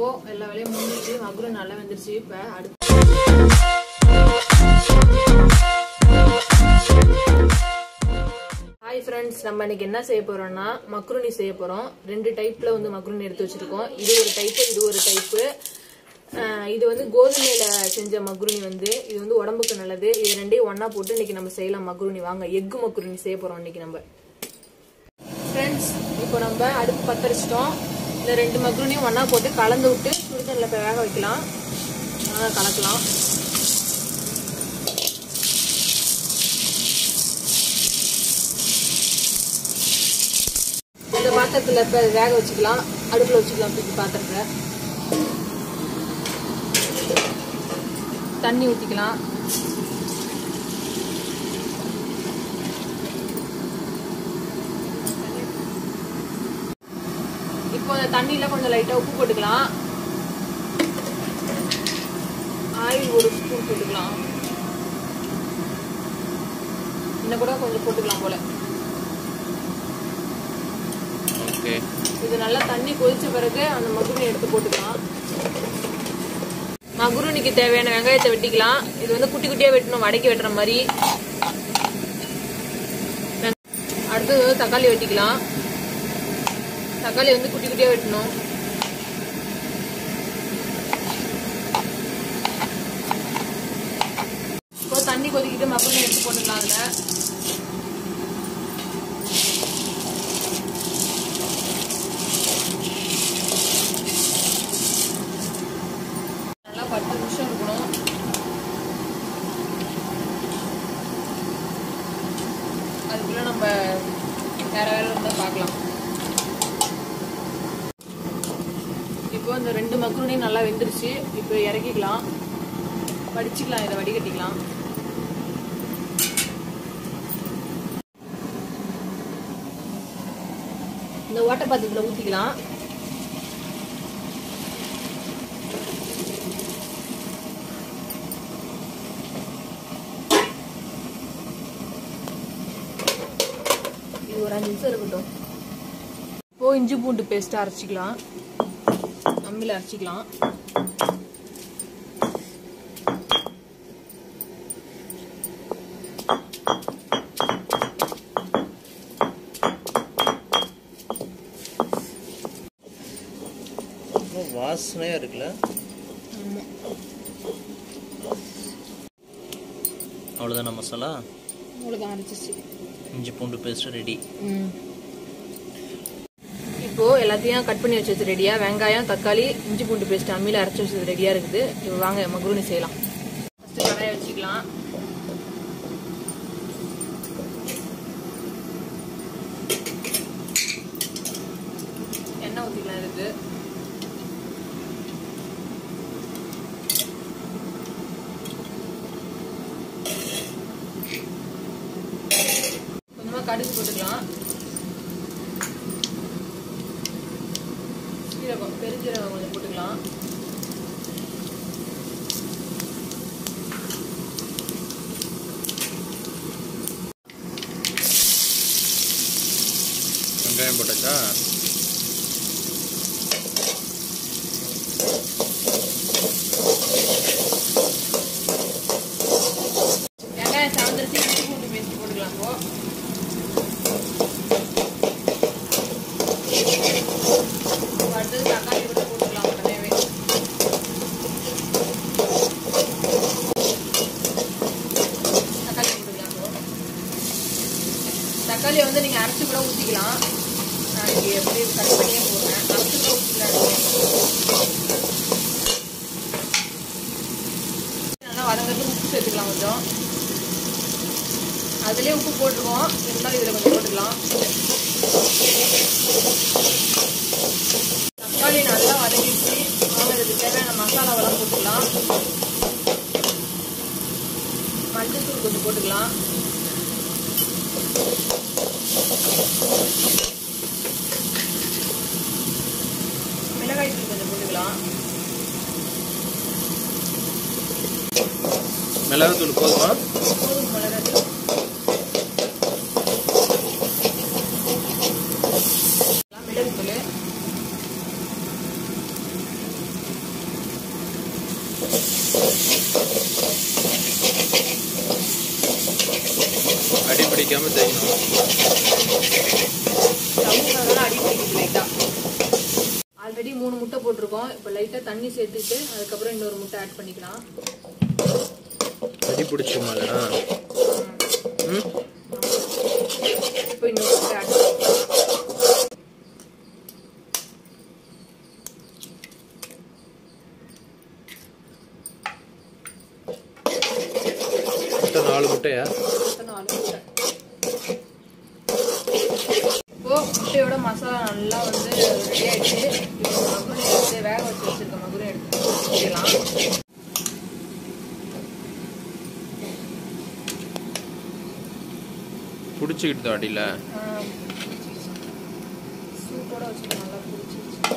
இப்போ எல்லா வேலையும் முடிஞ்சிச்சு மகுரம் நல்லா வந்துருச்சு இப்போ அடுத்து ஹாய் ஃப்ரெண்ட்ஸ் நம்ம இன்னைக்கு என்ன செய்ய போறோம்னா மக்ருனி செய்ய போறோம் ரெண்டு டைப்ல வந்து மக்ருனி எடுத்து வச்சிருக்கோம் இது ஒரு டைப்பு இது ஒரு டைப்பு இது வந்து கோதுமையில செஞ்ச மக்ருனி வந்து இது வந்து உடம்புக்கு நல்லது இது ரெண்டையும் ஒண்ணா போட்டு இன்னைக்கு நம்ம செய்யலாம் மக்ருனி வாங்க எக்கு மக்ருனி செய்ய போறோம் இன்னைக்கு நம்ம ஃப்ரெண்ட்ஸ் இப்போ நம்ம அடுப்பு பத்தரிச்சிட்டோம் இந்த ரெண்டு மக்ருனியும் ஒண்ணா போட்டு கலந்து விட்டு சுடுதண்ணில் போய் வேக வைக்கலாம் நல்லா கலக்கலாம் இந்த பாத்திரத்துல இப்ப வேக வச்சுக்கலாம் அடுப்புல வச்சுக்கலாம் தூக்கி பாத்திரத்தை தண்ணி ஊத்திக்கலாம் இப்போ அந்த தண்ணியில கொஞ்சம் லைட்டா உப்பு போட்டுக்கலாம் ஆயில் ஒரு ஸ்பூன் போட்டுக்கலாம் இன்னும் கூட கொஞ்சம் போட்டுக்கலாம் போல ஓகே இது நல்லா தண்ணி கொதிச்ச பிறகு அந்த மகுருனி எடுத்து போட்டுக்கலாம் மகுருனிக்கு தேவையான வெங்காயத்தை வெட்டிக்கலாம் இது வந்து குட்டி குட்டியா வெட்டணும் வடைக்கு வெட்டுற மாதிரி வெங்க- அடுத்தது வந்து தக்காளி வெட்டிக்கலாம் தக்காளி வந்து குட்டி குட்டியா வெட்டணும் இப்போ தண்ணி கொதிக்கிட்டு மகுருனி எடுத்து போட்டுக்கலாம் அதுல நல்லா பத்து நிமிஷம் இருக்கணும் அதுக்குள்ள நம்ம வேற வேற இருந்தால் பார்க்கலாம் இப்போ இந்த ரெண்டு மக்ரூனையும் நல்லா வெந்துருச்சு இப்போ இறக்கிக்கலாம் வடிச்சுக்கலாம் இதை வடிகட்டிக்கலாம் இந்த ஓட்டை பாத்திரத்தில் ஊற்றிக்கலாம் இது ஒரு அஞ்சு நிமிஷம் இருக்கட்டும் இப்போ இஞ்சி பூண்டு பேஸ்ட் அரைச்சிக்கலாம் அம்மியில் அரைச்சிக்கலாம் ரொம்ப வாசனையா இருக்குல்ல ஆமாம் அவ்வளோதான மசாலா அவ்வளோதான் அரைச்சிச்சு இஞ்சி பூண்டு பேஸ்ட் ரெடி ம். இப்போ எல்லாத்தையும் கட் பண்ணி வச்சு ரெடியா வெங்காயம் தக்காளி இஞ்சி பூண்டு பேஸ்ட் அம்மியில் அரைச்சி வச்சது ரெடியா இருக்குது இப்போ வாங்க மகுருனி செய்யலாம் ஃபர்ஸ்ட் கடாயை வச்சுக்கலாம் எண்ணெய் ஊற்றிக்கலாம் இதுக்கு கொஞ்சமா கடுகு போட்டுக்கலாம் சீரகம் பெருஞ்சீரகம் கொஞ்சம் போட்டுக்கலாம் வெங்காயம் போட்டாச்சா வெங்காயம் சாந்திரிச்சு இஞ்சி பூண்டு பேஸ்ட் போட்டுக்கலாம் இப்போ இப்போ அடுத்தது தக்காளி கூட போட்டுக்கலாம் உடனேவே தக்காளி போட்டுக்கலாம் இப்போ தக்காளியை வந்து நீங்கள் அரைச்சி கூட ஊற்றிக்கலாம் நான் இங்கே எப்படி கட் பண்ணியே போடுறேன் அரைச்சி கூட ஊற்றிக்கலாம் நல்லா வதங்கிறது உப்பு சேர்த்துக்கலாம் கொஞ்சம் அதுலேயே உப்பு போட்டுருவோம் இருந்தாலும் இதில் கொஞ்சம் போட்டுக்கலாம் தக்காளி நல்லா வதங்கிடுச்சு வாங்க இதுக்கு தேவையான மசாலாவெல்லாம் போட்டுக்கலாம் மஞ்சள் தூள் கொஞ்சம் போட்டுக்கலாம் மிளகாய் தூள் கொஞ்சம் போட்டுக்கலாம் மிளகாத்தூள் போதுமா போதும் மிளகாய் தூள் மிளகு தூள் பிடிக்காம தேய்க்கணும் ஸ்டவ்னால அடி பிடிக்குது லைட்டா ஆல்ரெடி மூணு முட்டை போட்டிருக்கோம் இப்போ லைட்டா தண்ணி சேர்த்துட்டு அதுக்கப்புறம் இன்னொரு முட்டை ஆட் பண்ணிக்கலாம் அடி பிடிச்சிருமா இல்லைனா ம் இப்போ இன்னொரு முட்டை ஆட் பண்ணிக்கலாம் மொத்தம் நாலு முட்டையா மொத்தம் நாலு முட்டை இப்போ முட்டையோட மசாலா நல்லா வந்து ரெடி ஆயிடுச்சு இப்போ மகுரை எடுத்து வேக வச்சு வச்சிருக்க மகுரை எடுத்து வச்சுக்கலாம் பிடிச்சிக்கிட்டு அடியில் சூப்போட வச்சுட்டு நல்லா பிடிச்சி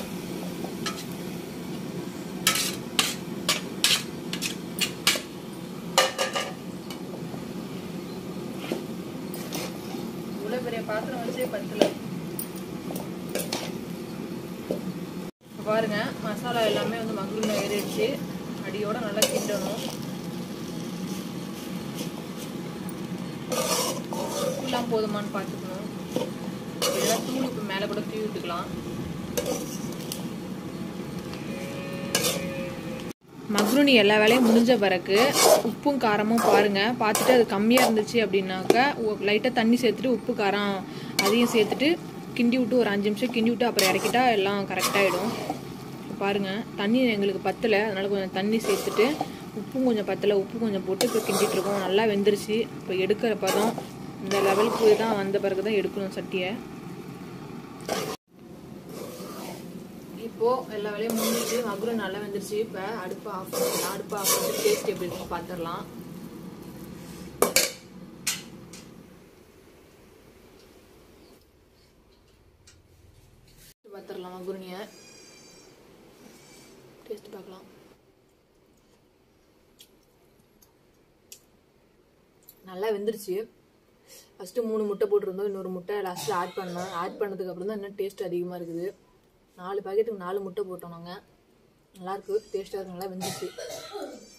இவ்வளோ பெரிய பாத்திரம் வச்சே பத்தல இப்ப பாருங்க மசாலா எல்லாமே வந்து மகுருல ஏறிடுச்சு அடியோட நல்லா கிண்டணும் உப்புலாம் போதுமான்னு பார்த்துக்கணும் இல்லைன்னா தூள் உப்பு மேலே கூட தூவி விட்டுக்கலாம் மக்ருனி எல்லா வேலையும் முடிஞ்ச பிறகு உப்பும் காரமும் பாருங்க பார்த்துட்டு அது கம்மியாக இருந்துச்சு அப்படின்னாக்கா லைட்டாக தண்ணி சேர்த்துட்டு உப்பு காரம் அதையும் சேர்த்துட்டு கிண்டி விட்டு ஒரு அஞ்சு நிமிஷம் கிண்டி விட்டு அப்புறம் இறக்கிட்டா எல்லாம் கரெக்டாகிடும் பாருங்க தண்ணி எங்களுக்கு பத்தலை அதனால கொஞ்சம் தண்ணி சேர்த்துட்டு உப்பும் கொஞ்சம் பத்தலை உப்பு கொஞ்சம் போட்டு இப்போ கிண்டிட்டு இருக்கோம் நல்லா வெந்துருச்சு இப்போ எடுக்கிற பதம் இந்த லெவலுக்கு தான் வந்த பிறகு தான் எடுக்கணும் சட்டியை இப்போ எல்லா வேலையும் முடிஞ்சிச்சு மகுரம் நல்லா வெந்துருச்சு இப்போ அடுப்பு ஆஃப் பண்ணிடலாம் அடுப்பு ஆஃப் பண்ணிட்டு டேஸ்ட் எப்படி இருக்குன்னு பார்த்துடலாம் பார்த்துடலாம் மகுருனியை டேஸ்ட் பார்க்கலாம் நல்லா வெந்துருச்சு ஃபஸ்ட்டு மூணு முட்டை போட்டிருந்தோம் இன்னொரு முட்டை லாஸ்ட்டில் ஆட் பண்ணோம் ஆட் பண்ணதுக்கு அப்புறம் தான் இன்னும் டேஸ்ட் அதிகமாக இருக்குது நாலு பாக்கெட்டுக்கு நாலு முட்டை போட்டோம் நாங்கள் நல்லாயிருக்கு டேஸ்ட்டாக இருக்கு நல்லா வெந்துச்சு